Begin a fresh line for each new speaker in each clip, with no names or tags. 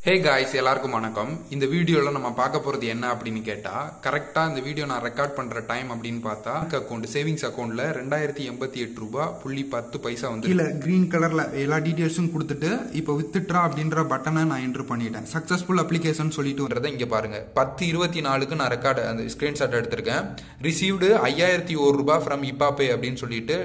hey guys எல்லாருக்கும் வணக்கம் இந்த வீடியோவில் நம்ம பார்க்க போகிறது என்ன அப்படின்னு கேட்டால் கரெக்டாக இந்த வீடியோ நான் ரெக்கார்ட் பண்ணுற டைம் அப்படின்னு பார்த்தா அக்கௌண்ட் சேவிங்ஸ் அக்கௌண்ட்டில் ரெண்டாயிரத்தி எண்பத்தி எட்டு ரூபா புள்ளி பத்து பைசா வந்து
கீழே கிரீன் கலர்ல எல்லா டீடைல்ஸும் கொடுத்துட்டு இப்போ வித்துட்ரா அப்படின்ற பட்டனை நான் என்டர் பண்ணிட்டேன் சக்சஸ்ஃபுல் அப்ளிகேஷன் சொல்லிட்டு
ன்றதை இங்க பாருங்க பத்து இருபத்தி நாலுக்கு நான் ரெக்கார்டு அந்த ஸ்கிரீன்ஷாட் எடுத்திருக்கேன் ரிசீவ்டு ஐயாயிரத்தி ஒரு ரூபாய் ஃப்ரம் இப்பாபே அப்படின்னு சொல்லிட்டு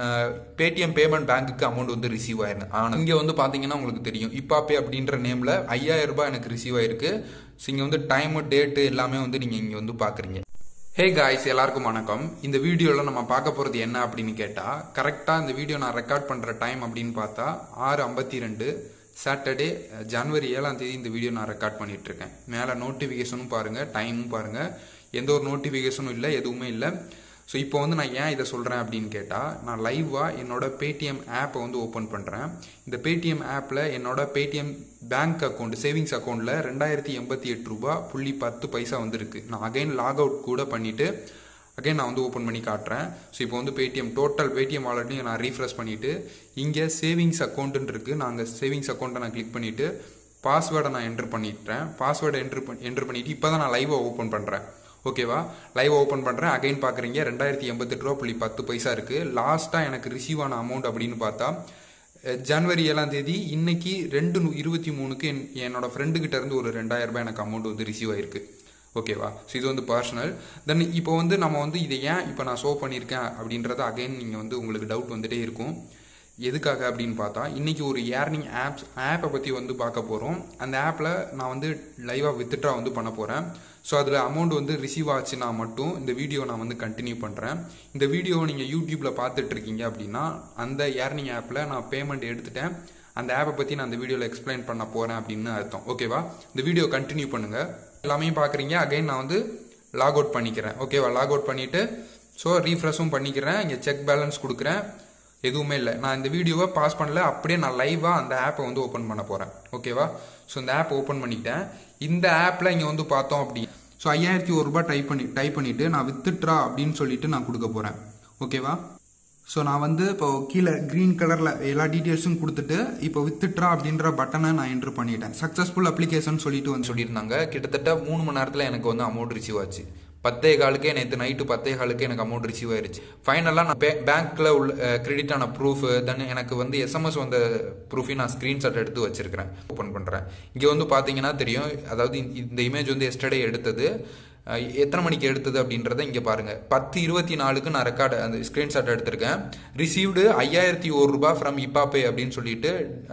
பேடிஎம் பேமெண்ட் பேங்க்குக்கு அமௌண்ட் வந்து ரிசீவ் ஆயிருக்கு ஆனால் இங்க வந்து பாத்தீங்கன்னா உங்களுக்கு தெரியும் இப்பாபே அப்படின்ற நேம்ல ஐயாயிரம் ரூபாய் எனக்கு ரிசீவ் ஆயிருக்கு ஸோ இங்க வந்து டைம் டேட்டு எல்லாமே வந்து நீங்க இங்க வந்து பாக்குறீங்க ஹே காய்ஸ் எல்லாருக்கும் வணக்கம் இந்த வீடியோவில் நம்ம பார்க்க போகிறது என்ன அப்படின்னு கேட்டால் கரெக்டாக இந்த வீடியோ நான் ரெக்கார்ட் பண்ணுற டைம் அப்படின்னு பார்த்தா ஆறு ஐம்பத்தி ரெண்டு சாட்டர்டே ஜனவரி ஏழாம் தேதி இந்த வீடியோ நான் ரெக்கார்ட் பண்ணிட்டு இருக்கேன் மேலே நோட்டிஃபிகேஷனும் பாருங்கள் டைமும் பாருங்கள் எந்த ஒரு நோட்டிஃபிகேஷனும் இல்லை எதுவுமே இல்லை ஸோ இப்போ வந்து நான் ஏன் இதை சொல்கிறேன் அப்படின்னு கேட்டால் நான் லைவாக என்னோட பேடிஎம் ஆப்பை வந்து ஓப்பன் பண்ணுறேன் இந்த பேடிஎம் ஆப்பில் என்னோட பேடிஎம் பேங்க் அக்கௌண்ட் சேவிங்ஸ் அக்கௌண்ட்டில் ரெண்டாயிரத்தி எண்பத்தி எட்டு ரூபா புள்ளி பத்து பைசா வந்துருக்கு நான் அகைன் லாக் அவுட் கூட பண்ணிவிட்டு அகைன் நான் வந்து ஓப்பன் பண்ணி காட்டுறேன் ஸோ இப்போ வந்து பேடிஎம் டோட்டல் பேடிஎம் வாலெட்லையும் நான் ரீஃப்ரெஷ் பண்ணிவிட்டு இங்கே சேவிங்ஸ் அக்கௌண்ட்டுன்னு இருக்குது நான் அங்கே சேவிங்ஸ் அக்கௌண்ட்டை நான் கிளிக் பண்ணிவிட்டு பாஸ்வேர்டை நான் என்ட்ரு பண்ணிட்டேன் பாஸ்வேர்டை என்ட்ரு பண்ணி என்ட்ரு பண்ணிவிட்டு இப்போ தான் நான் லைவாக ஓப்பன் பண்ணுறேன் ஓகேவா லைவ் ஓப்பன் பண்ணுறேன் அகைன் பார்க்குறீங்க ரெண்டாயிரத்தி எண்பத்தெட்டு ரூபா புள்ளி பத்து பைசா இருக்குது லாஸ்ட்டாக எனக்கு ரிசீவ் ஆன அமௌண்ட் அப்படின்னு பார்த்தா ஜனவரி ஏழாம் தேதி இன்னைக்கு ரெண்டு இருபத்தி மூணுக்கு என் என்னோட ஃப்ரெண்டு கிட்ட இருந்து ஒரு ரெண்டாயிரம் ரூபாய் எனக்கு அமௌண்ட் வந்து ரிசீவ் ஆயிருக்கு ஓகேவா ஸோ இது வந்து பர்சனல் தென் இப்போ வந்து நம்ம வந்து இதை ஏன் இப்போ நான் ஷோ பண்ணியிருக்கேன் அப்படின்றத அகைன் நீங்கள் வந்து உங்களுக்கு டவுட் வந்துட்டே இருக்கும் எதுக்காக அப்படின்னு பார்த்தா இன்னைக்கு ஒரு ஏர்னிங் ஆப்ஸ் ஆப்பை பற்றி வந்து பார்க்க போகிறோம் அந்த ஆப்பில் நான் வந்து லைவாக வித்ட்ரா வந்து பண்ண போகிறேன் ஸோ அதில் அமௌண்ட் வந்து ரிசீவ் ஆச்சுன்னா மட்டும் இந்த வீடியோ நான் வந்து கண்டினியூ பண்ணுறேன் இந்த வீடியோ நீங்கள் யூடியூப்பில் பார்த்துட்டு இருக்கீங்க அப்படின்னா அந்த ஏர்னிங் ஆப்பில் நான் பேமெண்ட் எடுத்துட்டேன் அந்த ஆப்பை பற்றி நான் அந்த வீடியோவில் எக்ஸ்பிளைன் பண்ண போகிறேன் அப்படின்னு அர்த்தம் ஓகேவா இந்த வீடியோ கண்டினியூ பண்ணுங்கள் எல்லாமே பார்க்குறீங்க அகைன் நான் வந்து லாக் அவுட் பண்ணிக்கிறேன் ஓகேவா லாக் அவுட் பண்ணிவிட்டு ஸோ ரீஃப்ரெஷும் பண்ணிக்கிறேன் இங்கே செக் பேலன்ஸ் கொடுக்குறேன் எதுவுமே இல்லை நான் இந்த வீடியோவை பாஸ் பண்ணல அப்படியே நான் லைவாக அந்த ஆப்பை வந்து ஓப்பன் பண்ண போகிறேன் ஓகேவா ஸோ இந்த ஆப் ஓப்பன் பண்ணிட்டேன் இந்த ஆப்பில் இங்கே வந்து பார்த்தோம் அப்படி
ஸோ ஐயாயிரத்தி ஒரு ரூபாய் டைப் பண்ணி டைப் பண்ணிட்டு நான் வித்துட்ரா அப்படின்னு சொல்லிட்டு நான் கொடுக்க போறேன் ஓகேவா ஸோ நான் வந்து இப்போ கீழே கிரீன் கலர்ல எல்லா டீடைல்ஸும் கொடுத்துட்டு இப்போ வித்துட்ரா அப்படின்ற பட்டனை நான் என்ட்ரு பண்ணிட்டேன் சக்சஸ்ஃபுல் அப்ளிகேஷன் சொல்லிட்டு வந்து
சொல்லியிருந்தாங்க கிட்டத்தட்ட மூணு மணி நேரத்தில் எனக்கு வந்து அமௌண்ட் ரிசீவ் ஆச்சு பத்தே காலுக்கே நேற்று நைட்டு பத்தே காலுக்கே எனக்கு அமௌண்ட் ரிசீவ் ஆயிருச்சு ஃபைனலாக நான் பேங்க்கில் உள்ள கிரெடிட் ஆன ப்ரூஃப் தென் எனக்கு வந்து எஸ்எம்எஸ் வந்த ப்ரூஃபையும் நான் ஸ்க்ரீன்ஷாட் எடுத்து வச்சிருக்கிறேன் ஓப்பன் பண்ணுறேன் இங்கே வந்து பார்த்தீங்கன்னா தெரியும் அதாவது இந்த இமேஜ் வந்து எஸ்டர்டே எடுத்தது எத்தனை மணிக்கு எடுத்தது அப்படின்றத இங்கே பாருங்க பத்து இருபத்தி நாலுக்கு நான் ரெக்கார்டு அந்த ஸ்க்ரீன்ஷாட் எடுத்திருக்கேன் ரிசீவ்டு ஐயாயிரத்தி ஒரு ரூபாய் ஃப்ரம் இப்பாபே அப்படின்னு சொல்லிட்டு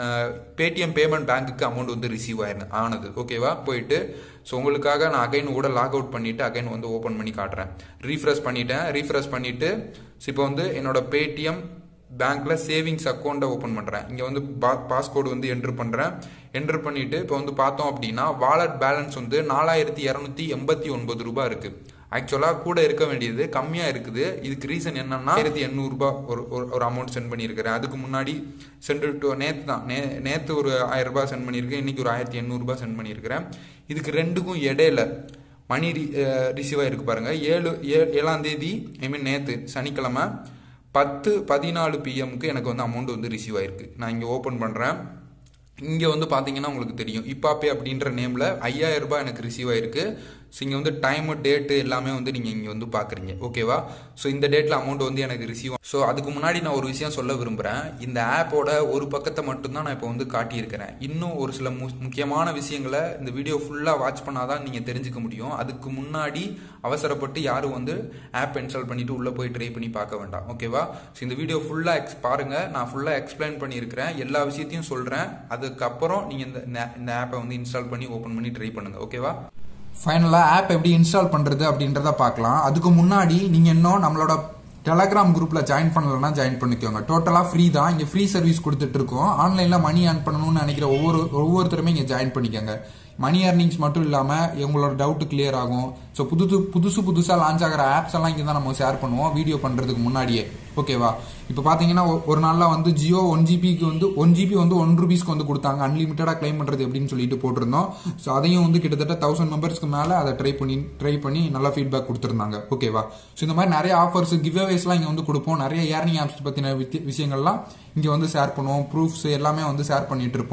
பேடிஎம் பேமெண்ட் பேங்க்குக்கு அமௌண்ட் வந்து ரிசீவ் ஆயிரு ஆனது ஓகேவா போயிட்டு ஸோ உங்களுக்காக நான் அகைன் கூட லாக் அவுட் பண்ணிட்டு அகைன் வந்து ஓப்பன் பண்ணி காட்டுறேன் ரீஃப்ரெஷ் பண்ணிட்டேன் ரீஃப்ரெஷ் பண்ணிட்டு இப்போ வந்து என்னோட பேடிஎம் பேங்க்ல சேவிங்ஸ் அக்கௌண்ட்டை ஓப்பன் பண்ணுறேன் இங்கே வந்து பாஸ்கோடு வந்து என்ட்ரு பண்ணுறேன் என்ட்ரு பண்ணிட்டு இப்போ வந்து பார்த்தோம் அப்படின்னா வாலெட் பேலன்ஸ் வந்து நாலாயிரத்தி இரநூத்தி எண்பத்தி ஒன்பது ரூபாய் இருக்கு ஆக்சுவலாக கூட இருக்க வேண்டியது கம்மியாக இருக்குது இதுக்கு ரீசன் என்னன்னா ஆயிரத்தி எண்ணூறுபா ஒரு ஒரு அமௌண்ட் சென்ட் பண்ணியிருக்கிறேன் அதுக்கு முன்னாடி சென்ட் டு நேற்று தான் நே நேற்று ஒரு ஆயிரம் ரூபாய் சென்ட் பண்ணியிருக்கேன் இன்னைக்கு ஒரு ஆயிரத்தி எண்ணூறுபா சென்ட் பண்ணியிருக்கிறேன் இதுக்கு ரெண்டுக்கும் இடையில மணி ரிசீவ் ஆயிருக்கு பாருங்க ஏழு ஏழாம் தேதி ஐ மீன் நேற்று சனிக்கிழமை பத்து பதினாலு பிஎம்க்கு எனக்கு வந்து அமௌண்ட் வந்து ரிசீவ் ஆயிருக்கு நான் இங்கே ஓப்பன் பண்ணுறேன் இங்கே வந்து பார்த்தீங்கன்னா உங்களுக்கு தெரியும் இப்பாப்பே அப்படின்ற நேமில் ஐயாயிரம் ரூபாய் எனக்கு ரிசீவ் ஆயிருக்கு ஸோ இங்கே வந்து டைமு டேட்டு எல்லாமே வந்து நீங்கள் இங்கே வந்து பார்க்குறீங்க ஓகேவா ஸோ இந்த டேட்டில் அமௌண்ட் வந்து எனக்கு ரிசீவ் ஸோ அதுக்கு முன்னாடி நான் ஒரு விஷயம் சொல்ல விரும்புகிறேன் இந்த ஆப்போட ஒரு பக்கத்தை மட்டும்தான் நான் இப்போ வந்து காட்டியிருக்கிறேன் இன்னும் ஒரு சில முக்கியமான விஷயங்களை இந்த வீடியோ ஃபுல்லாக வாட்ச் பண்ணாதான் நீங்கள் தெரிஞ்சுக்க முடியும் அதுக்கு முன்னாடி அவசரப்பட்டு யாரும் வந்து ஆப் இன்ஸ்டால் பண்ணிட்டு உள்ளே போய் ட்ரை பண்ணி பார்க்க வேண்டாம் ஓகேவா ஸோ இந்த வீடியோ ஃபுல்லாக எக்ஸ் பாருங்கள் நான் ஃபுல்லாக எக்ஸ்பிளைன் பண்ணியிருக்கிறேன் எல்லா விஷயத்தையும் சொல்கிறேன் அதுக்கப்புறம் நீங்கள் இந்த இந்த ஆப்பை வந்து இன்ஸ்டால் பண்ணி ஓப்பன் பண்ணி ட்ரை பண்ணுங்கள் ஓகேவா
ஃபைனலாக ஆப் எப்படி இன்ஸ்டால் பண்ணுறது அப்படின்றத பார்க்கலாம் அதுக்கு முன்னாடி நீங்கள் இன்னும் நம்மளோட டெலகிராம் குரூப்பில் ஜாயின் பண்ணலன்னா ஜாயின் பண்ணிக்கோங்க டோட்டலாக ஃப்ரீ தான் இங்கே ஃப்ரீ சர்வீஸ் கொடுத்துட்டு இருக்கோம் ஆன்லைனில் மணி ஏர்ன் பண்ணணும்னு நினைக்கிற ஒவ்வொரு ஒவ்வொருத்தருமே இங்கே ஜாயின் பண்ணிக்கோங்க மணி ஏர்னிங்ஸ் மட்டும் இல்லாமல் உங்களோட டவுட் கிளியர் ஆகும் ஸோ புது புதுசு புதுசாக லான்ச் ஆகிற ஆப்ஸ் எல்லாம் இங்கே தான் நம்ம ஷேர் பண்ணுவோம் வீடியோ பண்ணுறதுக்கு முன்னாடியே ஓகேவா இப்போ பார்த்தீங்கன்னா ஒரு நாளில் வந்து ஜியோ ஒன் ஜிபிக்கு வந்து ஒன் ஜிபி வந்து ஒன் ருபீஸ்க்கு வந்து கொடுத்தாங்க அன்லிமிட்டடாக கிளைம் பண்ணுறது எப்படின்னு சொல்லிட்டு போட்டிருந்தோம் ஸோ அதையும் வந்து கிட்டத்தட்ட தௌசண்ட் மெம்பர்ஸ்க்கு மேலே அதை ட்ரை பண்ணி ட்ரை பண்ணி நல்லா ஃபீட்பேக் கொடுத்துருந்தாங்க ஓகேவா ஸோ இந்த மாதிரி நிறைய ஆஃபர்ஸ் கிவ் அவேஸ்லாம் இங்கே வந்து கொடுப்போம் நிறைய ஏர்னிங் ஆப்ஸ் பற்றின விஷயங்கள்லாம் இங்கே வந்து ஷேர் பண்ணுவோம் ப்ரூஃப்ஸ் எல்லாமே வந்து ஷேர் பண்ணிட்டு இருப்போம்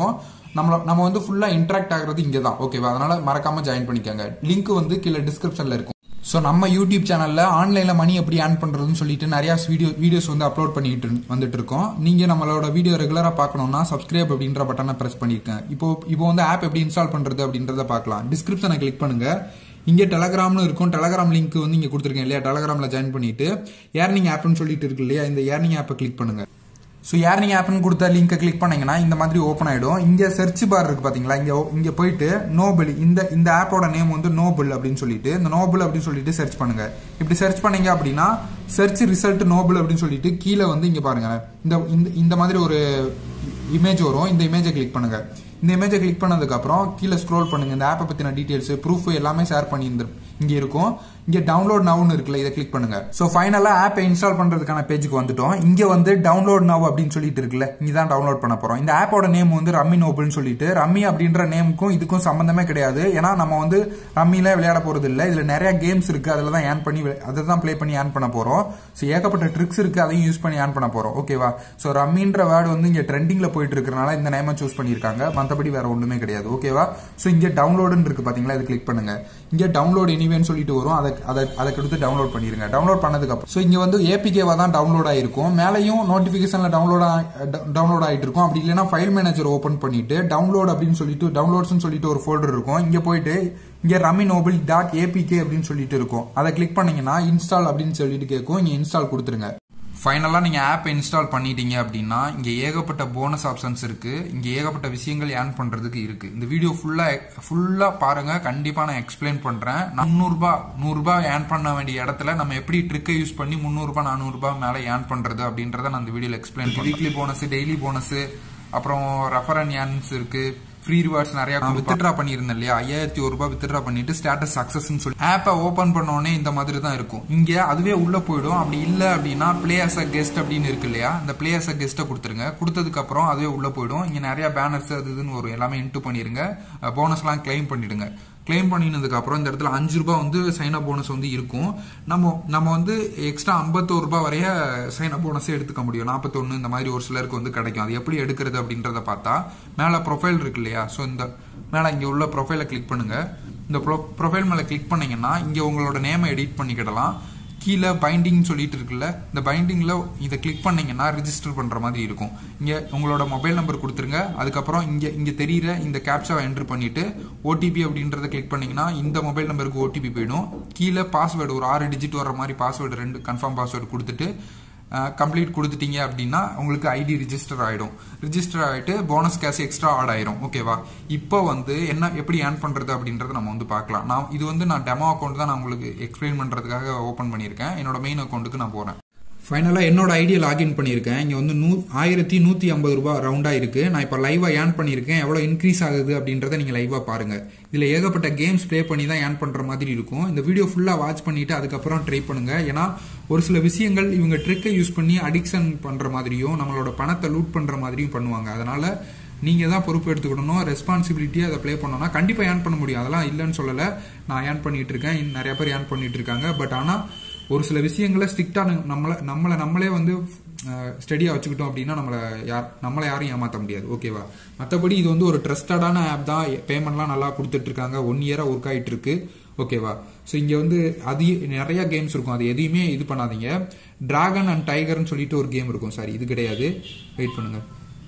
நம்மள நம்ம வந்து ஃபுல்லா இன்ட்ராக்ட் ஆகுறது இங்கே தான் ஓகேவா அதனால மறக்காம ஜாயின் பண்ணிக்கோங்க லிங்க் வந்து கீழே டிஸ்கிரிப்ஷன்ல இருக்கும் ஸோ நம்ம யூடியூப் சேனல்ல ஆன்லைன்ல மணி எப்படி ஏர்ன் பண்றதுன்னு சொல்லிட்டு நிறைய வீடியோ வீடியோஸ் வந்து அப்லோட் பண்ணிட்டு இரு- வந்துட்டு இருக்கோம் நீங்க நம்மளோட வீடியோ ரெகுலரா பார்க்கணும்னா சப்ஸ்கிரைப் அப்படின்ற பட்டனை பிரஸ் பண்ணிருக்கேன் இப்போ இப்போ வந்து ஆப் எப்படி இன்ஸ்டால் பண்றது அப்படின்றத பார்க்கலாம் டிஸ்கிரிப்ஷனை கிளிக் பண்ணுங்க இங்கே டெலகிராம்னு இருக்கும் டெலகிராம் லிங்க் வந்து இங்கே கொடுத்துருக்கேன் இல்லையா டெலகிராமில் ஜாயின் பண்ணிட்டு ஏர்னிங் ஆப்னு சொல்லிட்டு இருக்கு இல்லையா இந்த ஏர்னிங் ஆப்பை கிளிக் பண்ணுங்க ஸோ ஏர்னிங் ஆப்னு கொடுத்த லிங்கை கிளிக் பண்ணீங்கன்னா இந்த மாதிரி ஓப்பன் ஆயிடும் இங்கே சர்ச் பார் இருக்கு பாத்தீங்களா இங்க இங்க போயிட்டு நோபல் இந்த இந்த ஆப்போட நேம் வந்து நோபல் அப்படின்னு சொல்லிட்டு இந்த நோபல் அப்படின்னு சொல்லிட்டு சர்ச் பண்ணுங்க இப்படி சர்ச் பண்ணீங்க அப்படின்னா சர்ச் ரிசல்ட் நோபல் அப்படின்னு சொல்லிட்டு கீழே வந்து இங்க பாருங்க இந்த இந்த- இந்த மாதிரி ஒரு இமேஜ் வரும் இந்த இமேஜை கிளிக் பண்ணுங்க இந்த இமேஜை கிளிக் பண்ணதுக்கு அப்புறம் கீழே ஸ்க்ரோல் பண்ணுங்க இந்த ஆப்பை பத்தின டீடைல்ஸ் ப்ரூஃப் எல்லாமே ஷேர் பண்ணி இந்த இங்க இருக்கும் இங்க டவுன்லோட் நவுன்னு இருக்குல்ல இதை கிளிக் பண்ணுங்க சோ ஃபைனலா ஆப்பை இன்ஸ்டால் பண்றதுக்கான பேஜுக்கு வந்துட்டோம் இங்க வந்து டவுன்லோட் நவ் அப்படின்னு சொல்லிட்டு இருக்குல்ல இங்க தான் டவுன்லோட் பண்ண போறோம் இந்த ஆப்போட நேம் வந்து ரம்மி நோபல்னு சொல்லிட்டு ரம்மி அப்படின்ற நேமுக்கும் இதுக்கும் சம்பந்தமே கிடையாது ஏன்னா நம்ம வந்து ரம்மில விளையாட போறது இல்ல இதுல நிறைய கேம்ஸ் இருக்கு அதுல தான் ஏர்ன் பண்ணி அதை தான் ப்ளே பண்ணி ஏர்ன் பண்ண போறோம் ஸோ ஏகப்பட்ட ட்ரிக்ஸ் இருக்கு அதையும் யூஸ் பண்ணி ஏர்ன் பண்ண போறோம் ஓகேவா ஸோ ரம்மின்ற வேர்டு வந்து இங்க ட்ரெண்டிங்ல போயிட்டு இருக்கறனால இந்த நேமை சூஸ் பண்ணிருக்காங்க மற்றபடி வேற ஒண்ணுமே கிடையாது ஓகேவா ஸோ இங்க டவுன்லோடுன்னு இருக்கு பாத்தீங்களா இது கிளிக் பண்ணுங்க இங்க டவுன்லோட் எனிவேன்னு சொல்லிட்டு வரும் அதை அதை அதை கொடுத்து டவுன்லோட் பண்ணிருங்க டவுன்லோட் பண்ணதுக்கு அப்புறம் ஸோ இங்க வந்து ஏபிகேவா தான் டவுன்லோட் ஆயிருக்கும் மேலையும் நோட்டிபிகேஷன்ல டவுன்லோட் டவுன்லோட் ஆயிட்டு இருக்கும் அப்படி இல்லைன்னா ஃபைல் மேனேஜர் ஓபன் பண்ணிட்டு டவுன்லோட் அப்படின்னு சொல்லிட்டு டவுன்லோட்ஸ்னு சொல்லிட்டு ஒரு ஃபோல்டர் இருக்கும் இங்க போயிட்டு இங்க ரம்மி நோபல் டாட் ஏபிகே அப்படின்னு சொல்லிட்டு இருக்கும் அதை கிளிக் பண்ணீங்கன்னா இன்ஸ்டால் அப்படின்னு சொல்லிட்டு கேட்கும் இங்க இன்ஸ்டால் கொடுத்துருங்க ஃபைனலாக நீங்கள் ஆப் இன்ஸ்டால் பண்ணிட்டீங்க அப்படின்னா இங்கே ஏகப்பட்ட போனஸ் ஆப்ஷன்ஸ் இருக்கு இங்கே ஏகப்பட்ட விஷயங்கள் ஏர்ன் பண்ணுறதுக்கு இருக்கு இந்த வீடியோ ஃபுல்லாக ஃபுல்லாக பாருங்க கண்டிப்பாக நான் எக்ஸ்பிளைன் பண்ணுறேன் முந்நூறுபா நூறுரூபா ஏர்ன் பண்ண வேண்டிய இடத்துல நம்ம எப்படி ட்ரிக்கை யூஸ் பண்ணி முந்நூறுபா நானூறுபா மேலே ஏர்ன் பண்ணுறது அப்படின்றத நான் இந்த வீடியோவில் எக்ஸ்பிளைன் பண்ணி வீக்லி போனஸ் டெய்லி போனஸ் அப்புறம் ரெஃபர் அண்ட் ஏர்ன்ஸ் இருக்கு ஃப்ரீ ரிவார்ட்ஸ் நிறைய வித்ட்ரா பண்ணியிருந்தேன் இல்லையா ஐயாயிரத்தி ஒரு ரூபாய் வித்ட்ரா பண்ணிட்டு ஸ்டேட்டஸ் சக்சஸ்ன்னு சொல்லி ஆப்பை ஓபன் பண்ண உடனே இந்த மாதிரி தான் இருக்கும் இங்க அதுவே உள்ள போயிடும் அப்படி இல்ல அப்படின்னா பிளே அஸ் அ கெஸ்ட் அப்படின்னு இருக்கு இல்லையா இந்த பிளே அஸ் அ கெஸ்ட்டை கொடுத்துருங்க கொடுத்ததுக்கு அப்புறம் அதுவே உள்ள போயிடும் இங்க நிறைய பேனர்ஸ் அது இதுன்னு வரும் எல்லாமே இன்ட்டு பண்ணிருங்க போனஸ்லாம் கிளைம் பண்ணிடுங்க கிளைம் பண்ணினதுக்கு அப்புறம் இந்த இடத்துல அஞ்சு ரூபாய் வந்து சைன் அப் போனஸ் வந்து இருக்கும் நம்ம நம்ம வந்து எக்ஸ்ட்ரா ஐம்பத்தோரு ரூபாய் வரைய சைன் அப் போனஸே எடுத்துக்க முடியும் நாற்பத்தொன்னு இந்த மாதிரி ஒரு சிலருக்கு வந்து கிடைக்கும் அது எப்படி எடுக்கிறது அப்படின்றத பார்த்தா மேலே ப்ரொஃபைல் இருக்கு இல்லையா ஸோ இந்த மேலே இங்கே உள்ள ப்ரொஃபைலை கிளிக் பண்ணுங்க இந்த ப்ரொஃபைல் மேலே கிளிக் பண்ணீங்கன்னா இங்கே உங்களோட நேமை எடிட் பண்ணிக்கிடலாம் கீழே பைண்டிங் சொல்லிட்டு இருக்குல்ல இந்த பைண்டிங்ல இதை கிளிக் பண்ணீங்கன்னா ரிஜிஸ்டர் பண்ற மாதிரி இருக்கும் இங்க உங்களோட மொபைல் நம்பர் கொடுத்துருங்க அதுக்கப்புறம் இங்க இங்க தெரியுற இந்த கேப்சாவை என்ட்ரு பண்ணிட்டு ஓடிபி அப்படின்றத கிளிக் பண்ணீங்கன்னா இந்த மொபைல் நம்பருக்கு ஓடிபி போயிடும் கீழே பாஸ்வேர்டு ஒரு ஆறு டிஜிட் வர்ற மாதிரி பாஸ்வேர்டு ரெண்டு கன்ஃபார்ம் பாஸ்வேர்டு கொடுத்துட்டு கம்ப்ளீட் கொடுத்துட்டீங்க அப்படின்னா உங்களுக்கு ஐடி ரிஜிஸ்டர் ஆயிடும் ரிஜிஸ்டர் ஆயிட்டு போனஸ் கேஷ் எக்ஸ்ட்ரா ஆட் ஆயிரும் ஓகேவா இப்போ வந்து என்ன எப்படி ஏர்ன் பண்றது அப்படின்றத நம்ம வந்து பார்க்கலாம் நான் இது வந்து நான் டெமோ அக்கௌண்ட் தான் நான் உங்களுக்கு எக்ஸ்பிளைன் பண்றதுக்காக ஓபன் பண்ணியிருக்கேன் என்னோட மெயின் அக்கௌண்ட்டுக்கு நான் போறேன் ஃபைனலாக என்னோட ஐடியா லாகின் பண்ணியிருக்கேன் இங்கே வந்து நூ ஆயிரத்தி நூற்றி ஐம்பது ரூபா ரவுண்டாக இருக்குது நான் இப்போ லைவாக ஏர்ன் பண்ணியிருக்கேன் எவ்வளோ இன்க்ரீஸ் ஆகுது அப்படின்றத நீங்கள் லைவாக பாருங்கள் இதில் ஏகப்பட்ட கேம்ஸ் ப்ளே பண்ணி தான் ஏர்ன் பண்ணுற மாதிரி இருக்கும் இந்த வீடியோ ஃபுல்லாக வாட்ச் பண்ணிவிட்டு அதுக்கப்புறம் ட்ரை பண்ணுங்கள் ஏன்னா ஒரு சில விஷயங்கள் இவங்க ட்ரிக்கை யூஸ் பண்ணி அடிக்ஷன் பண்ணுற மாதிரியும் நம்மளோட பணத்தை லூட் பண்ணுற மாதிரியும் பண்ணுவாங்க அதனால் நீங்கள் தான் பொறுப்பு எடுத்துக்கிடணும் ரெஸ்பான்சிபிலிட்டியாக அதை ப்ளே பண்ணோம்னா கண்டிப்பாக ஏர்ன் பண்ண முடியும் அதெல்லாம் இல்லைன்னு சொல்லலை நான் ஏர்ன் பண்ணிட்டு இருக்கேன் இன்னும் நிறைய பேர் ஏர்ன் பண்ணிட்டு இருக்காங்க பட் ஆனால் ஒரு சில விஷயங்களை ஸ்ட்ரிக்டாக நம்மளை நம்மளை நம்மளே வந்து ஸ்டடியாக வச்சுக்கிட்டோம் அப்படின்னா நம்மளை யார் நம்மளை யாரும் ஏமாற்ற முடியாது ஓகேவா மற்றபடி இது வந்து ஒரு ட்ரஸ்டடான ஆப் தான் பேமெண்ட்லாம் நல்லா கொடுத்துட்டு இருக்காங்க ஒன் இயராக ஒர்க் ஆகிட்டு இருக்கு ஓகேவா ஸோ இங்கே வந்து அது நிறைய கேம்ஸ் இருக்கும் அது எதையுமே இது பண்ணாதீங்க டிராகன் அண்ட் டைகர்னு சொல்லிட்டு ஒரு கேம் இருக்கும் சாரி இது கிடையாது வெயிட் பண்ணுங்க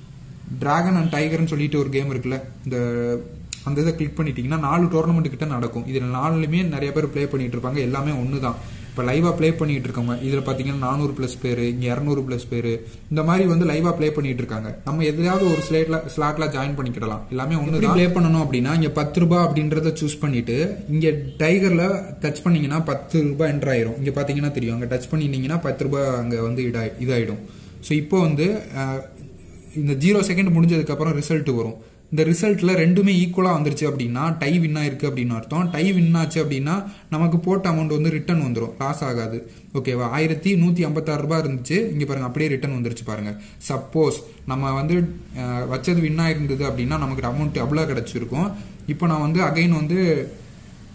டிராகன் அண்ட் டைகர்னு சொல்லிட்டு ஒரு கேம் இருக்குல்ல இந்த அந்த இதை கிளிக் பண்ணிட்டீங்கன்னா நாலு டோர்னமெண்ட் கிட்ட நடக்கும் இதில் நாலுலையுமே நிறைய பேர் ப்ளே பண்ணிட்டு இருப்பாங்க எல்லாமே ஒன்று தான் இப்போ லைவாக ப்ளே பண்ணிட்டு இருக்கவங்க இதில் பார்த்தீங்கன்னா நானூறு ப்ளஸ் பேர் இங்கே இரநூறு ப்ளஸ் பேர் இந்த மாதிரி வந்து லைவாக ப்ளே பண்ணிட்டு இருக்காங்க நம்ம எதையாவது ஒரு ஸ்லேட்ல ஸ்லாட்ல ஜாயின் பண்ணிக்கிடலாம் எல்லாமே ஒன்று ப்ளே பண்ணணும் அப்படின்னா இங்கே பத்து ரூபாய் அப்படின்றத சூஸ் பண்ணிட்டு இங்கே டைகரில் டச் பண்ணீங்கன்னா பத்து ரூபாய் என்ட்ரு ஆயிரும் இங்கே பார்த்தீங்கன்னா தெரியும் அங்கே டச் பண்ணிட்டீங்கன்னா பத்து ரூபாய் அங்கே வந்து இதாய் இதாயிடும் ஸோ இப்போ வந்து இந்த ஜீரோ செகண்ட் முடிஞ்சதுக்கப்புறம் ரிசல்ட் வரும் இந்த ரிசல்ட்ல ரெண்டுமே ஈக்குவலா வந்துருச்சு அப்படின்னா டை வின் ஆயிருக்கு அப்படின்னு அர்த்தம் டை வின் ஆச்சு அப்படின்னா நமக்கு போட்ட அமௌண்ட் வந்து ரிட்டர்ன் வந்துடும் லாஸ் ஆகாது ஓகேவா ஆயிரத்தி நூத்தி ஐம்பத்தாறு ரூபாய் இருந்துச்சு இங்க பாருங்க அப்படியே ரிட்டர்ன் வந்துருச்சு பாருங்க சப்போஸ் நம்ம வந்து வச்சது வின் ஆயிருந்தது அப்படின்னா நமக்கு அமௌண்ட் அவ்வளோ கிடைச்சிருக்கும் இப்போ நான் வந்து அகைன் வந்து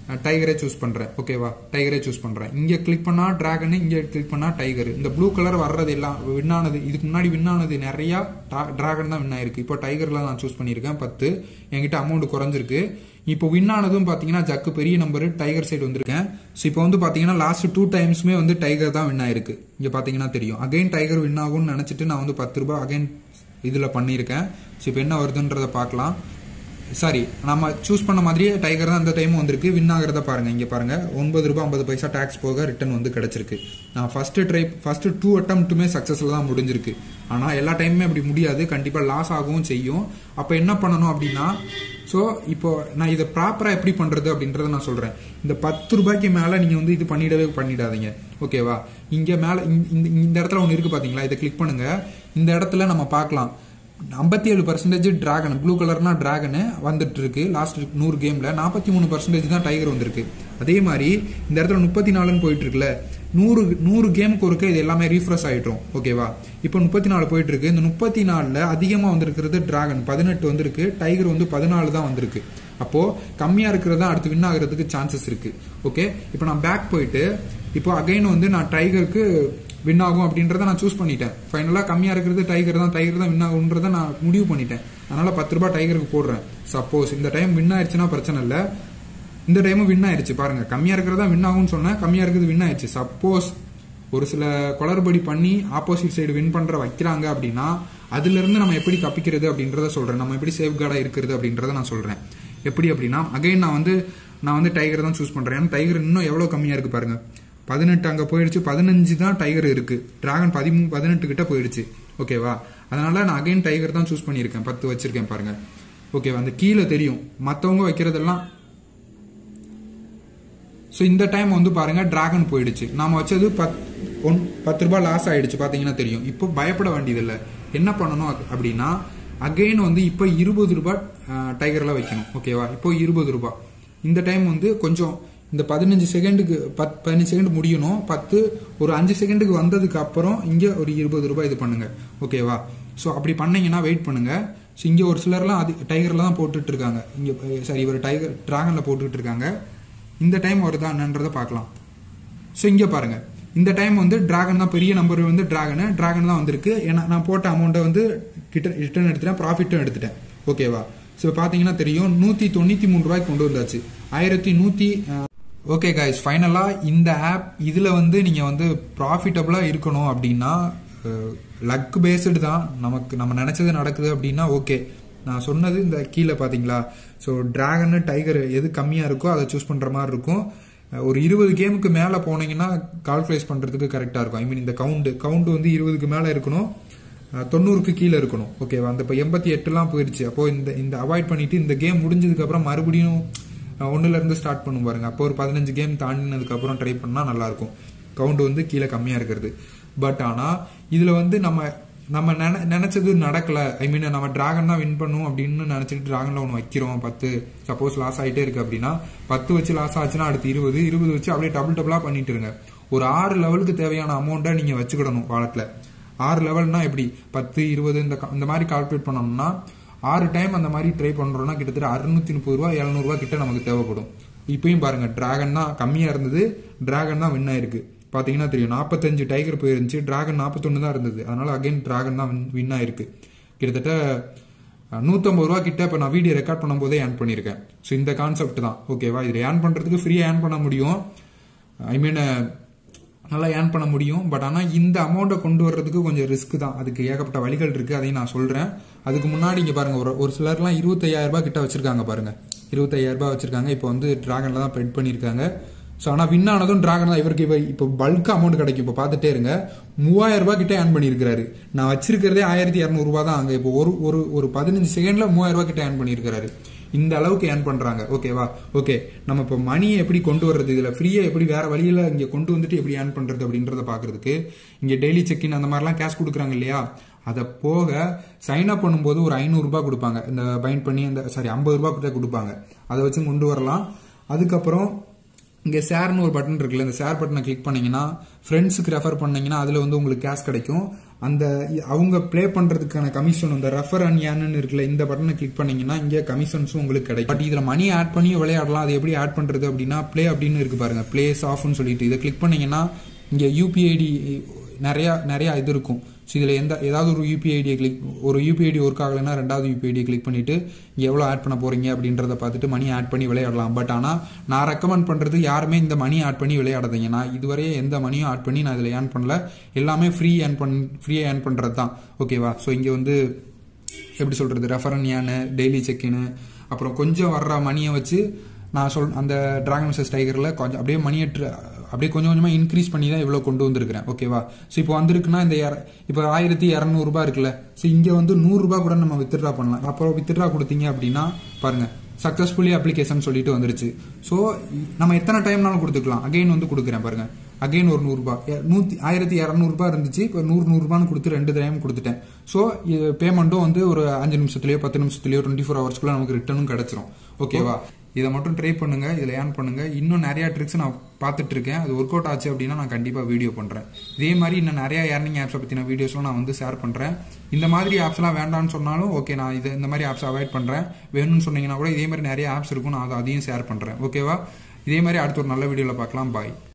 டைகரே சூஸ் பண்றேன் ஓகேவா டைகரே சூஸ் பண்றேன் இங்க கிளிக் பண்ணா டிராகன் இங்க கிளிக் பண்ணா டைகர் இந்த ப்ளூ கலர் வர்றது எல்லாம் வின் ஆனது இதுக்கு முன்னாடி வின் ஆனது நிறைய டிராகன் தான் வின் ஆயிருக்கு இப்போ டைகர்ல நான் சூஸ் பண்ணியிருக்கேன் பத்து என்கிட்ட அமௌண்ட் குறைஞ்சிருக்கு இப்போ வின் ஆனதும் பாத்தீங்கன்னா ஜக்கு பெரிய நம்பர் டைகர் சைடு வந்திருக்கேன் ஸோ இப்போ வந்து பாத்தீங்கன்னா லாஸ்ட் டூ டைம்ஸ்மே வந்து டைகர் தான் வின் ஆயிருக்கு இங்க பாத்தீங்கன்னா தெரியும் அகைன் டைகர் வின் ஆகும்னு நினைச்சிட்டு நான் வந்து பத்து ரூபாய் அகைன் இதுல பண்ணியிருக்கேன் ஸோ இப்போ என்ன வருதுன்றத பார்க்கலாம் சாரி நம்ம சூஸ் பண்ண மாதிரியே டைகர் தான் இந்த டைமும் வந்திருக்கு வின் ஆகிறத பாருங்க இங்க பாருங்க ஒன்பது ரூபாய் ஐம்பது பைசா டாக்ஸ் போக ரிட்டர்ன் வந்து கிடைச்சிருக்கு நான் ஃபர்ஸ்ட் ட்ரை ஃபர்ஸ்ட் டூ அட்டம்ப்ட்டுமே சக்சஸ்ல தான் முடிஞ்சிருக்கு ஆனா எல்லா டைமுமே அப்படி முடியாது கண்டிப்பா லாஸ் ஆகவும் செய்யும் அப்ப என்ன பண்ணணும் அப்படின்னா ஸோ இப்போ நான் இதை ப்ராப்பரா எப்படி பண்றது அப்படின்றத நான் சொல்றேன் இந்த பத்து ரூபாய்க்கு மேல நீங்க வந்து இது பண்ணிடவே பண்ணிடாதீங்க ஓகேவா இங்க மேல இந்த- இந்த இந்த இடத்துல ஒன்று இருக்கு பாத்தீங்களா இதை கிளிக் பண்ணுங்க இந்த இடத்துல நம்ம பார்க்கலாம் ஐம்பத்தி ஏழு பர்சன்டேஜ் டிராகன் ப்ளூ கலர்னா டிராகனு வந்துட்டு இருக்கு லாஸ்ட் நூறு கேம்ல நாற்பத்தி மூணு பர்சன்டேஜ் தான் டைகர் வந்திருக்கு அதே மாதிரி இந்த இடத்துல முப்பத்தி நாலுன்னு போயிட்டு இருக்குல்ல நூறு நூறு கேமுக்கு ஒருக்க இது எல்லாமே ரீஃப்ரெஷ் ஆயிட்டும் ஓகேவா இப்போ முப்பத்தி நாலு போயிட்டு இருக்கு இந்த முப்பத்தி நாலுல அதிகமா வந்திருக்கிறது டிராகன் பதினெட்டு வந்திருக்கு டைகர் வந்து பதினாலு தான் வந்திருக்கு அப்போ கம்மியா இருக்கிறது தான் அடுத்து வின் ஆகிறதுக்கு சான்சஸ் இருக்கு ஓகே இப்போ நான் பேக் போயிட்டு இப்போ அகைன் வந்து நான் டைகருக்கு வின் ஆகும் அப்படின்றத நான் சூஸ் பண்ணிட்டேன் ஃபைனலா கம்மியா இருக்கிறது டைகர் தான் டைகர் தான் வின் ஆகுன்றத நான் முடிவு பண்ணிட்டேன் அதனால பத்து ரூபாய் டைகருக்கு போடுறேன் சப்போஸ் இந்த டைம் வின் ஆயிடுச்சுன்னா பிரச்சனை இல்லை இந்த டைமும் வின் ஆயிடுச்சு பாருங்க கம்மியா இருக்கிறதா வின் ஆகும்னு சொன்னேன் கம்மியா இருக்கிறது வின் ஆயிடுச்சு சப்போஸ் ஒரு சில குளறுபடி பண்ணி ஆப்போசிட் சைடு வின் பண்ற வைக்கிறாங்க அப்படின்னா அதுல இருந்து நம்ம எப்படி தப்பிக்கிறது அப்படின்றத சொல்றேன் நம்ம எப்படி சேஃப் கார்டா இருக்கிறது அப்படின்றத நான் சொல்றேன் எப்படி அப்படின்னா அகைன் நான் வந்து நான் வந்து டைகர் தான் சூஸ் பண்றேன் ஏன்னா டைகர் இன்னும் எவ்வளவு கம்மியா இருக்கு பாருங்க பதினெட்டு அங்க போயிடுச்சு பதினஞ்சு தான் டைகர் இருக்கு டிராகன் பதிமூணு பதினெட்டு கிட்ட போயிடுச்சு ஓகேவா அதனால நான் அகைன் டைகர் தான் சூஸ் பண்ணியிருக்கேன் பத்து வச்சிருக்கேன் பாருங்க ஓகேவா அந்த கீழே தெரியும் மத்தவங்க வைக்கிறதெல்லாம் ஸோ இந்த டைம் வந்து பாருங்க டிராகன் போயிடுச்சு நாம வச்சது பத் ஒன் பத்து ரூபாய் லாஸ் ஆயிடுச்சு பாத்தீங்கன்னா தெரியும் இப்போ பயப்பட வேண்டியதில்லை என்ன பண்ணணும் அப்- அப்படின்னா அகைன் வந்து இப்போ இருபது ரூபாய் டைகர்ல வைக்கணும் ஓகேவா இப்போ இருபது ரூபாய் இந்த டைம் வந்து கொஞ்சம் இந்த பதினஞ்சு செகண்டுக்கு பத் பதினஞ்சு செகண்ட் முடியணும் பத்து ஒரு அஞ்சு செகண்டுக்கு வந்ததுக்கு அப்புறம் இங்க ஒரு இருபது ரூபாய் இது பண்ணுங்க ஓகேவா ஸோ அப்படி பண்ணீங்கன்னா வெயிட் பண்ணுங்க ஸோ இங்க ஒரு சிலர்லாம் அது டைகர்ல தான் போட்டுட்டு இருக்காங்க இங்க சாரி ஒரு டைகர் டிராகன்ல போட்டுட்டு இருக்காங்க இந்த டைம் வருதா என்னன்றதை பார்க்கலாம் ஸோ இங்கே பாருங்க இந்த டைம் வந்து டிராகன் தான் பெரிய நம்பர் வந்து டிராகனு டிராகன் தான் வந்திருக்கு ஏன்னா நான் போட்ட அமௌண்ட்டை வந்து கிட்ட ரிட்டர்ன் எடுத்துட்டேன் ப்ராஃபிட்டும் எடுத்துட்டேன் ஓகேவா ஸோ பார்த்தீங்கன்னா தெரியும் நூற்றி தொண்ணூற்றி மூணு ரூபாய்க்கு கொண்டு வந்தாச்சு ஆயிரத்தி நூற்றி ஓகே காய்ஸ் ஃபைனலாக இந்த ஆப் இதில் வந்து நீங்கள் வந்து ப்ராஃபிட்டபுளாக இருக்கணும் அப்படின்னா லக் பேஸ்டு தான் நமக்கு நம்ம நினச்சது நடக்குது அப்படின்னா ஓகே நான் சொன்னது இந்த கீழே பார்த்தீங்களா ஸோ டிராகனு டைகர் எது கம்மியாக இருக்கோ அதை சூஸ் பண்ணுற மாதிரி இருக்கும் அஹ் ஒரு இருபது கேமுக்கு மேலே போனீங்கன்னா கால்குலேட் பண்ணுறதுக்கு கரெக்டாக இருக்கும் ஐ மீன் இந்த கவுண்டு கவுண்டு வந்து இருபதுக்கு மேலே இருக்கணும் அஹ் தொண்ணூறுக்கு கீழே இருக்கணும் ஓகேவா அந்த இப்போ எண்பத்தி எட்டுலாம் போயிடுச்சு அப்போ இந்த இந்த அவாய்ட் பண்ணிட்டு இந்த கேம் முடிஞ்சதுக்கு அப்புறம் மறுபடியும் அஹ் ஒண்ணுல இருந்து ஸ்டார்ட் பண்ணும் பாருங்க அப்போ ஒரு பதினஞ்சு கேம் தாண்டினதுக்கு அப்புறம் ட்ரை பண்ணா நல்லா இருக்கும் கவுண்ட் வந்து கீழே கம்மியா இருக்கிறது பட் ஆனா இதுல வந்து நம்ம நம்ம நினை நினைச்சது நடக்கல ஐ மீன் நம்ம டிராகன் தான் வின் பண்ணும் அப்படின்னு நினைச்சிட்டு டிராகன்ல ஒன்று வைக்கிறோம் பத்து சப்போஸ் லாஸ் ஆயிட்டே இருக்கு அப்படின்னா பத்து வச்சு லாஸ் ஆச்சுன்னா அடுத்து இருபது இருபது வச்சு அப்படியே டபுள் டபுளா பண்ணிட்டு இருங்க ஒரு ஆறு லெவலுக்கு தேவையான அமௌண்ட்டை நீங்க வச்சுக்கிடணும் வாலெட்ல ஆறு லெவல்னா எப்படி பத்து இருபது இந்த க- இந்த மாதிரி கால்குலேட் பண்ணோம்னா ஆறு டைம் அந்த மாதிரி ட்ரை பண்றோம்னா கிட்டத்தட்ட அறுநூத்தி முப்பது ரூபா எழுநூறு ரூபா கிட்ட நமக்கு தேவைப்படும் இப்பயும் பாருங்க டிராகன் தான் கம்மியா இருந்தது டிராகன் தான் வின் ஆயிருக்கு பாத்தீங்கன்னா தெரியும் நாற்பத்தஞ்சு டைகர் போயிருந்துச்சு டிராகன் நாற்பத்தொன்னு தான் இருந்தது அதனால அகைன் டிராகன் தான் வின் ஆயிருக்கு கிட்டத்தட்ட அஹ், 150 ரூபா கிட்ட இப்போ நான் வீடியோ ரெக்கார்ட் பண்ணும்போதே ஏர்ன் பண்ணியிருக்கேன் ஸோ இந்த கான்செப்ட் தான் ஓகேவா இது ஏர்ன் பண்றதுக்கு ஃப்ரீயாக ஏர்ன் பண்ண முடியும் ஐ மீன் நல்லா ஏர்ன் பண்ண முடியும் பட் ஆனால் இந்த அமௌண்ட்டை கொண்டு வர்றதுக்கு கொஞ்சம் ரிஸ்க் தான் அதுக்கு ஏகப்பட்ட வழிகள் இருக்கு அதையும் நான் சொல்றேன் அதுக்கு முன்னாடி இங்க பாருங்க ஒரு ஒரு சிலர்லாம் இருபத்தையாயிரம் ரூபாய் கிட்ட வச்சிருக்காங்க பாருங்க இருபத்தையாயிரம் ரூபாய் வச்சிருக்காங்க இப்போ வந்து டிராகன்ல தான் பெட் பண்ணியிருக்காங்க ஸோ ஆனால் வின் ஆனதும் டிராகன் தான் இவருக்கு இப்போ இப்போ பல்க் அமௌண்ட் கிடைக்கும் இப்போ பார்த்துட்டே இருங்க மூவாயிரம் ரூபாய் கிட்ட ஏர்ன் பண்ணியிருக்காரு நான் வச்சிருக்கிறதே ஆயிரத்தி இரநூறுபா தான் அங்கே இப்போ ஒரு ஒரு ஒரு பதினஞ்சு செகண்ட்ல மூவாயிரம் ரூபாய் கிட்ட ஏர்ன் பண்ணியிருக்காரு இந்த அளவுக்கு ஏர்ன் பண்றாங்க ஓகேவா ஓகே நம்ம இப்போ மணியை எப்படி கொண்டு வர்றது இதுல ஃப்ரீயா எப்படி வேற வழியில இங்க கொண்டு வந்துட்டு எப்படி ஏர்ன் பண்றது அப்படின்றத பாக்குறதுக்கு இங்க டெய்லி செக்இன் அந்த மாதிரிலாம் கேஷ் கொடுக்குறாங்க இல்லையா அதை போக சைன் அப் பண்ணும்போது ஒரு ஐநூறு ரூபாய் கொடுப்பாங்க இந்த பைண்ட் பண்ணி அந்த சாரி ஐம்பது ரூபாய் கிட்ட கொடுப்பாங்க அதை வச்சு கொண்டு வரலாம் அதுக்கப்புறம் இங்கே ஷேர்னு ஒரு பட்டன் இருக்குல்ல இந்த ஷேர் பட்டனை கிளிக் பண்ணீங்கன்னா ஃப்ரெண்ட்ஸுக்கு ரெஃபர் பண்ணீங்கன்னா அதில் வந்து உங்களுக்கு கேஷ் கிடைக்கும் அந்த அவங்க ப்ளே பண்ணுறதுக்கான கமிஷன் இந்த ரெஃபர் அண்ட் ஏன்னு இருக்குல்ல இந்த பட்டனை கிளிக் பண்ணீங்கன்னா இங்கே கமிஷன்ஸும் உங்களுக்கு கிடைக்கும் பட் இதில் மணி ஆட் பண்ணி விளையாடலாம் அது எப்படி ஆட் பண்ணுறது அப்படின்னா ப்ளே அப்படின்னு இருக்கு பாருங்க ப்ளேஸ் ஆஃப்னு சொல்லிட்டு இதை கிளிக் பண்ணீங்கன்னா இங்கே யூபிஐடி நிறையா நிறையா இது இருக்கும் ஸோ இதில் எந்த ஏதாவது ஒரு யூபிஐடியை கிளிக் ஒரு யூபிஐடி ஒர்க் ஆகலைன்னா ரெண்டாவது யூபிஐடியை கிளிக் பண்ணிட்டு எவ்வளோ ஆட் பண்ண போறீங்க அப்படின்றத பார்த்துட்டு மணி ஆட் பண்ணி விளையாடலாம் பட் ஆனால் நான் ரெக்கமெண்ட் பண்ணுறது யாருமே இந்த மணி ஆட் பண்ணி விளையாடாதீங்க நான் இதுவரையே எந்த மணியும் ஆட் பண்ணி நான் இதில் ஏர்ன் பண்ணல எல்லாமே ஃப்ரீ ஏர்ன் பண் ஃப்ரீயாக ஏர்ன் பண்ணுறது தான் ஓகேவா ஸோ இங்கே வந்து எப்படி சொல்கிறது ரெஃபரன் ஏனு டெய்லி செக்கின்னு அப்புறம் கொஞ்சம் வர்ற மணியை வச்சு நான் சொல் அந்த டிராகன் மிசஸ் டைகரில் கொஞ்சம் அப்படியே மணியை tr- அப்படியே கொஞ்சம் கொஞ்சமாக இன்க்ரீஸ் பண்ணி தான் இவ்வளோ கொண்டு வந்திருக்கிறேன் ஓகேவா ஸோ இப்போ வந்திருக்குன்னா இந்த இர- இப்போ ஆயிரத்தி இரநூறுபா இருக்குல்ல ஸோ இங்கே வந்து நூறுரூபா கூட நம்ம வித்ட்ரா பண்ணலாம் அப்புறம் வித்ட்ரா கொடுத்தீங்க அப்படின்னா பாருங்க சக்ஸஸ்ஃபுல்லி அப்ளிகேஷன் சொல்லிட்டு வந்துருச்சு ஸோ நம்ம எத்தனை டைம்னாலும் கொடுத்துக்கலாம் அகைன் வந்து கொடுக்குறேன் பாருங்க அகைன் ஒரு நூறுரூபா நூற்றி ஆயிரத்தி இரநூறுபா இருந்துச்சு இப்போ நூறு நூறுரூபான்னு கொடுத்து ரெண்டு டைம் கொடுத்துட்டேன் ஸோ பேமெண்ட்டும் வந்து ஒரு அஞ்சு நிமிஷத்துலயோ பத்து நிமிஷத்துலயோ டுவெண்ட்டி ஃபோர் ஹவர்ஸ்க்குள்ள நமக்கு ரிட்டர்னும் கிடைச்சிரும் ஓகேவா இதை மட்டும் ட்ரை பண்ணுங்க இதில் ஏர்ன் பண்ணுங்க இன்னும் நிறைய ட்ரிக்ஸ் நான் பார்த்துட்டு இருக்கேன் அது ஒர்க் அவுட் ஆச்சு அப்படின்னா நான் கண்டிப்பாக வீடியோ பண்ணுறேன் இதே மாதிரி இன்னும் நிறைய ஏர்னிங் ஆப்ஸை பற்றின வீடியோஸ்லாம் நான் வந்து ஷேர் பண்ணுறேன் இந்த மாதிரி ஆப்ஸ்லாம் வேண்டாம்னு சொன்னாலும் ஓகே நான் இது இந்த மாதிரி ஆப்ஸ் அவாய்ட் பண்ணுறேன் வேணும்னு சொன்னீங்கன்னா கூட இதே மாதிரி நிறைய ஆப்ஸ் இருக்கும் நான் அதை அதையும் ஷேர் பண்ணுறேன் ஓகேவா இதே மாதிரி அடுத்த ஒரு நல்ல வீடியோவில் பார்க்கலாம் பாய்